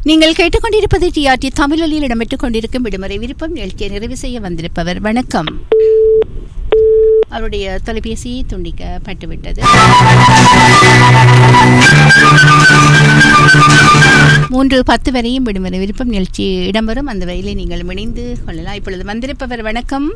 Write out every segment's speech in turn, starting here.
நீங்கள் கேட்டுக்கொண்டிருப்பது டிஆர்டி தமிழொலியில் இடம்பெற்றுக் கொண்டிருக்கும் விடுமுறை விருப்பம் நிகழ்ச்சியை நிறைவு செய்ய வந்திருப்பவர் வணக்கம் அவருடைய தொலைபேசி துண்டிக்கப்பட்டுவிட்டது மூன்று பத்து வரையும் விடுமுறை விருப்பம் நிகழ்ச்சி இடம்பெறும் அந்த வரையிலே நீங்கள் இணைந்து கொள்ளலாம் இப்பொழுது வந்திருப்பவர் வணக்கம்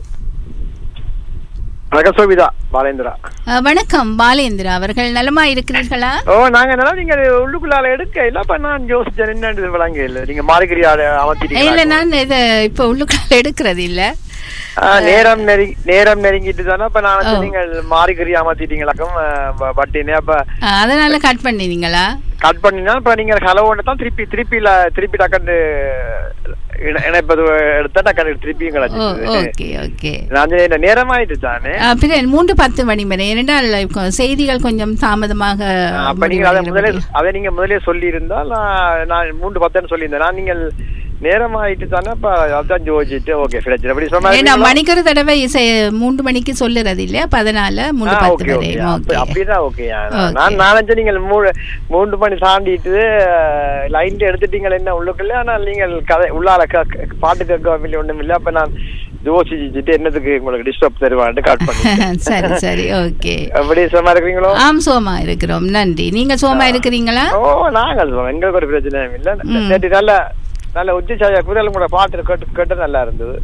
வணக்கம் சோபிதா பாலேந்திரா அஹ், வணக்கம் பாலேந்திரா அவர்கள் நலமா இருக்கிறீர்களா ஓ நாங்க நல்லா நீங்க உள்ளுக்குள்ளால எடுக்க இல்லப்ப நான் யோசிச்சேன் என்னன்னு விளங்க இல்ல நீங்க மாறிக்கிறியா இல்ல அமர்த்திட்டீங்க நான் இதை இப்ப உள்ளுக்குள்ள எடுக்கிறது இல்ல நேரம் நெருங்கி நேரம் நெருங்கிட்டு தானே அப்ப நான் வந்து ஓ. நீங்கள் மாறிக்கிறியா அமர்த்திட்டீங்களாக்கும் பட்டினே அப்ப அஹ், அதனால கட் பண்ணினீங்களா கட் பண்ணினா இப்ப நீங்க ஹலோ தான் திருப்பி திருப்பில திருப்பி டக்கண்டு இணை- இணைப்பது எடுத்தா டக்கண்டு திருப்பியும் ஓ கிடைச்சிது ஓகே ஓகே நான் இந்த நேரமாயிட்டு தானே அஹ், பின்ன மூன்று பத்து மணி வரை ஏனென்றால் கொ- செய்திகள் கொஞ்சம் தாமதமாக அப்ப நீங்க அதை முதலே முடிவடைகிறது. அதை நீங்க முதலே சொல்லி இருந்தால் நான் நான் மூன்று பத்துன்னு சொல்லியிருந்தேன் நான் நீங்கள் நேரம் ஆயிட்டு தானே அப்ப அதான் யோசிச்சுட்டு ஓகே பிரச்சனை அப்படி சொன்னா ஏன்னா மணிக்கு ஒரு தடவை இசை மூன்று மணிக்கு சொல்லுறது இல்லையா அப்ப அதனால மூன்று பத்து ஓகே வரை ஓகே ஓகே அப்படிதான் ஓகே Okay. நான் நாலஞ்சு நீங்கள் மூணு மூன்று மணி தாண்டிட்டு லைன் எடுத்துட்டீங்க என்ன உள்ளுக்குள்ள ஆனால் நீங்கள் கதை உள்ளால க- க- பாட்டு கேட்க ஒண்ணும் இல்லை அப்ப நான் யோசிச்சுட்டு என்னதுக்கு உங்களுக்கு டிஸ்டர்ப் தருவான்ட்டு கட் பண்ணி சரி சரி ஓகே எப்படி சும்மா இருக்கிறீங்களோ ஆம் சோமா இருக்கிறோம் நன்றி நீங்க சோமா இருக்கிறீங்களா ஓ நாங்கள் சொல்லுவோம் எங்களுக்கு ஒரு பிரச்சனையும் இல்ல ம். நேற்று நல்ல நல்ல உச்சிச்சாயா குரல் கூட பாட்டு கேட்டு கேட்டு நல்லா இருந்தது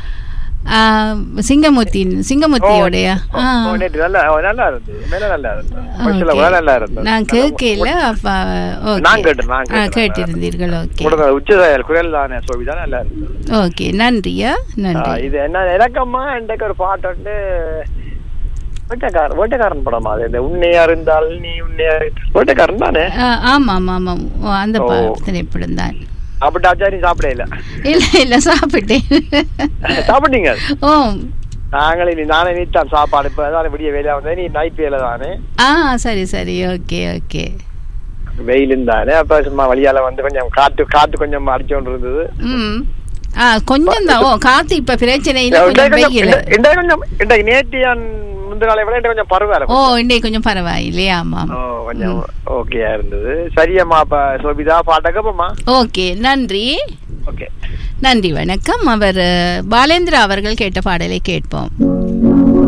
ஆஹ், சிங்கமூர்த்தி சிங்கமூர்த்தியோடைய ஓ, ஓ, நேற்று நல்லா ஓ, நல்லா இருந்தது மேல நல்லா இருந்தது கொஞ்சம் கூட நல்லா இருந்தது நான் கேட்கல அப்ப ஓகே நான் கேட்டேன், நான் ஆ, கேட்டேன். கேட்டிருந்தீர்கள் ஓகே கூட உச்சிச்சாயல் குரல் தானே சோபிதா நல்லா இருந்தது ஓகே நன்றியா ஆ, நன்றி இது என்ன எனக்கம்மா இன்றைக்கு ஒரு பாட்டு வந்து வேட்டைக்காரன் வேட்டைக்காரன் படமா அது இந்த உன்னையா இருந்தால் நீ உன்னையா வேட்டைக்காரன் தானே ஆ, ஆமாம் ஆமாம் ஓ, அந்த ஓ. ப- திரைப்படம் தான் அப்படி ஆச்சாரி சாப்பிட இல்ல இல்ல இல்ல சாப்பிட்டேன் சாப்பிட்டீங்க ஓ நாங்களே நீ நானே நீத்தான் சாப்பாடு இப்ப அதான் விடிய வேலையா வந்தேன் நீ நைட் வேலை தானே ஆ சரி சரி ஓகே ஓகே வெயிலும் தானே அப்ப சும்மா வழியால வந்து கொஞ்சம் காத்து காத்து கொஞ்சம் அடிச்சு கொண்டு இருந்தது ம் ஆ கொஞ்சம் தான் ஓ காத்து இப்ப பிரச்சனை இல்ல இன்றைக்கு கொஞ்சம் கொஞ்சம் வெயில் இன்றைக்கு இன்றைக்கு கொஞ்சம் இன்றைக்கு நேற்று நான் முந்தின நாளை விட இன்றைக்கு கொஞ்சம் பரவாயில்ல ஓ இன்னைக்கு கொஞ்சம் பரவாயில்லையா ஆமாம் ஓ கொஞ்சம் ஓகேயா இருந்தது சரியம்மா அப்ப சோபிதா பாட்டக்கப்பம்மா ஓகே நன்றி ஓகே நன்றி வணக்கம் அவர் அஹ், பாலேந்திரா அவர்கள் கேட்ட பாடலை கேட்போம்